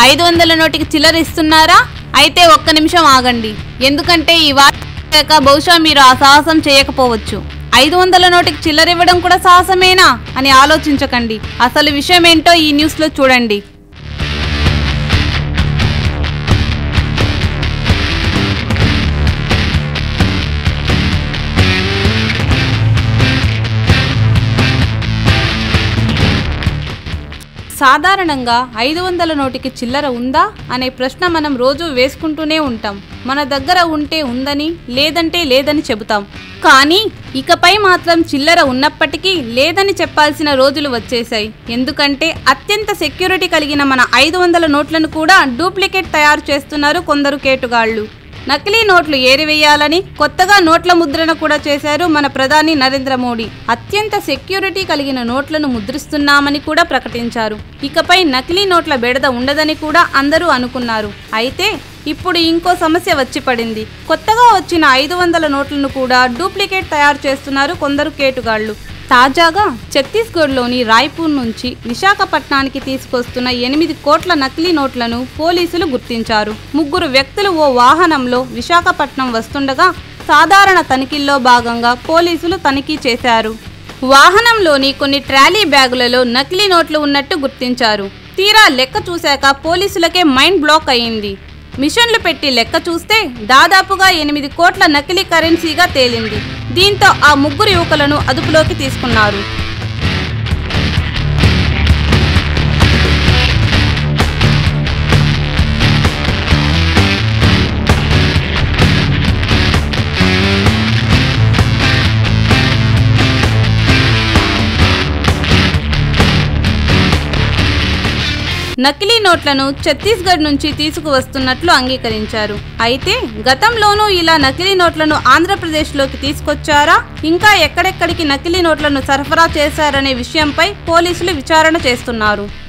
ఐదు వందల నోటికి చిల్లర ఇస్తున్నారా అయితే ఒక్క నిమిషం ఆగండి ఎందుకంటే ఈ వార్త బహుశా మీరు ఆ సాహసం చేయకపోవచ్చు ఐదు వందల నోటికి చిల్లర ఇవ్వడం కూడా సాహసమేనా అని ఆలోచించకండి అసలు విషయం ఏంటో ఈ న్యూస్లో చూడండి సాధారణంగా ఐదు వందల నోటికి చిల్లర ఉందా అనే ప్రశ్న మనం రోజు వేసుకుంటూనే ఉంటాం మన దగ్గర ఉంటే ఉందని లేదంటే లేదని చెబుతాం కానీ ఇకపై మాత్రం చిల్లర ఉన్నప్పటికీ లేదని చెప్పాల్సిన రోజులు వచ్చేసాయి ఎందుకంటే అత్యంత సెక్యూరిటీ కలిగిన మన ఐదు వందల నోట్లను కూడా డూప్లికేట్ తయారు చేస్తున్నారు కొందరు కేటుగాళ్లు నకిలీ నోట్లు ఏరివేయాలని కొత్తగా నోట్ల ముద్రణ కూడా చేశారు మన ప్రధాని నరేంద్ర మోడీ అత్యంత సెక్యూరిటీ కలిగిన నోట్లను ముద్రిస్తున్నామని కూడా ప్రకటించారు ఇకపై నకిలీ నోట్ల బెడద ఉండదని కూడా అందరూ అనుకున్నారు అయితే ఇప్పుడు ఇంకో సమస్య వచ్చి పడింది కొత్తగా వచ్చిన ఐదు వందల నోట్లను కూడా డూప్లికేట్ తయారు చేస్తున్నారు కొందరు కేటుగాళ్లు తాజాగా ఛత్తీస్గఢ్లోని రాయ్పూర్ నుంచి విశాఖపట్నానికి తీసుకొస్తున్న ఎనిమిది కోట్ల నకిలీ నోట్లను పోలీసులు గుర్తించారు ముగ్గురు వ్యక్తులు ఓ వాహనంలో విశాఖపట్నం వస్తుండగా సాధారణ తనిఖీల్లో భాగంగా పోలీసులు తనిఖీ చేశారు వాహనంలోని కొన్ని ట్రాలీ బ్యాగులలో నకిలీ నోట్లు ఉన్నట్టు గుర్తించారు తీరా లెక్క చూశాక పోలీసులకే మైండ్ బ్లాక్ అయింది మిషన్లు పెట్టి లెక్క చూస్తే దాదాపుగా ఎనిమిది కోట్ల నకిలీ కరెన్సీగా తేలింది దీంతో ఆ ముగ్గురు యువకులను అదుపులోకి తీసుకున్నారు నకిలీ నోట్లను ఛత్తీస్గఢ్ నుంచి తీసుకువస్తున్నట్లు అంగీకరించారు అయితే గతంలోనూ ఇలా నకిలీ నోట్లను ఆంధ్రప్రదేశ్లోకి తీసుకొచ్చారా ఇంకా ఎక్కడెక్కడికి నకిలీ నోట్లను సరఫరా చేశారనే విషయంపై పోలీసులు విచారణ చేస్తున్నారు